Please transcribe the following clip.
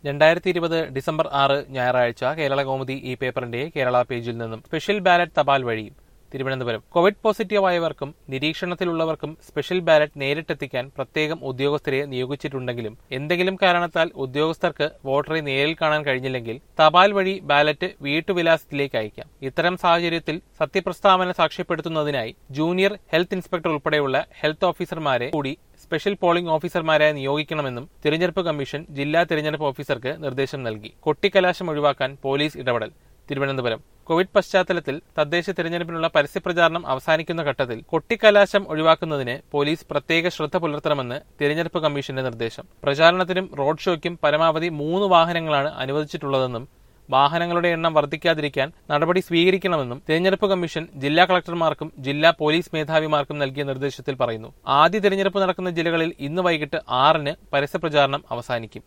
രണ്ടായിരത്തി ഇരുപത് ഡിസംബർ ആറ് ഞായറാഴ്ച കേരള കൗമുദി ഈ പേപ്പറിന്റെ കേരള പേജിൽ നിന്നും സ്പെഷ്യൽ ബാലറ്റ് തപാൽ വഴി തിരുവനന്തപുരം കോവിഡ് പോസിറ്റീവായവർക്കും നിരീക്ഷണത്തിലുള്ളവർക്കും സ്പെഷ്യൽ ബാലറ്റ് നേരിട്ടെത്തിക്കാൻ പ്രത്യേകം ഉദ്യോഗസ്ഥരെ നിയോഗിച്ചിട്ടുണ്ടെങ്കിലും എന്തെങ്കിലും കാരണത്താൽ ഉദ്യോഗസ്ഥർക്ക് വോട്ടറെ നേരിൽ കാണാൻ കഴിഞ്ഞില്ലെങ്കിൽ തപാൽ വഴി ബാലറ്റ് വീട്ടുവിലാസത്തിലേക്ക് അയക്കാം ഇത്തരം സാഹചര്യത്തിൽ സത്യപ്രസ്താവന സാക്ഷ്യപ്പെടുത്തുന്നതിനായി ജൂനിയർ ഹെൽത്ത് ഇൻസ്പെക്ടർ ഉൾപ്പെടെയുള്ള ഹെൽത്ത് ഓഫീസർമാരെ കൂടി സ്പെഷ്യൽ പോളിംഗ് ഓഫീസർമാരായി നിയോഗിക്കണമെന്നും തിരഞ്ഞെടുപ്പ് കമ്മീഷൻ ജില്ലാ തിരഞ്ഞെടുപ്പ് ഓഫീസർക്ക് നിർദ്ദേശം നൽകി കൊട്ടിക്കലാശം ഒഴിവാക്കാൻ പോലീസ് ഇടപെടൽ തിരുവനന്തപുരം കോവിഡ് പശ്ചാത്തലത്തിൽ തദ്ദേശ തിരഞ്ഞെടുപ്പിനുള്ള പരസ്യപ്രചാരണം അവസാനിക്കുന്ന ഘട്ടത്തിൽ കൊട്ടിക്കലാശം ഒഴിവാക്കുന്നതിന് പോലീസ് പ്രത്യേക ശ്രദ്ധ പുലർത്തണമെന്ന് തിരഞ്ഞെടുപ്പ് കമ്മീഷന്റെ നിർദ്ദേശം പ്രചാരണത്തിനും റോഡ് ഷോയ്ക്കും പരമാവധി മൂന്ന് വാഹനങ്ങളാണ് അനുവദിച്ചിട്ടുള്ളതെന്നും വാഹനങ്ങളുടെ എണ്ണം വർദ്ധിക്കാതിരിക്കാൻ നടപടി സ്വീകരിക്കണമെന്നും തിരഞ്ഞെടുപ്പ് കമ്മീഷൻ ജില്ലാ കളക്ടർമാർക്കും ജില്ലാ പോലീസ് മേധാവിമാർക്കും നൽകിയ നിർദ്ദേശത്തിൽ പറയുന്നു ആദ്യ തിരഞ്ഞെടുപ്പ് നടക്കുന്ന ജില്ലകളിൽ ഇന്ന് വൈകിട്ട് ആറിന് പരസ്യപ്രചാരണം അവസാനിക്കും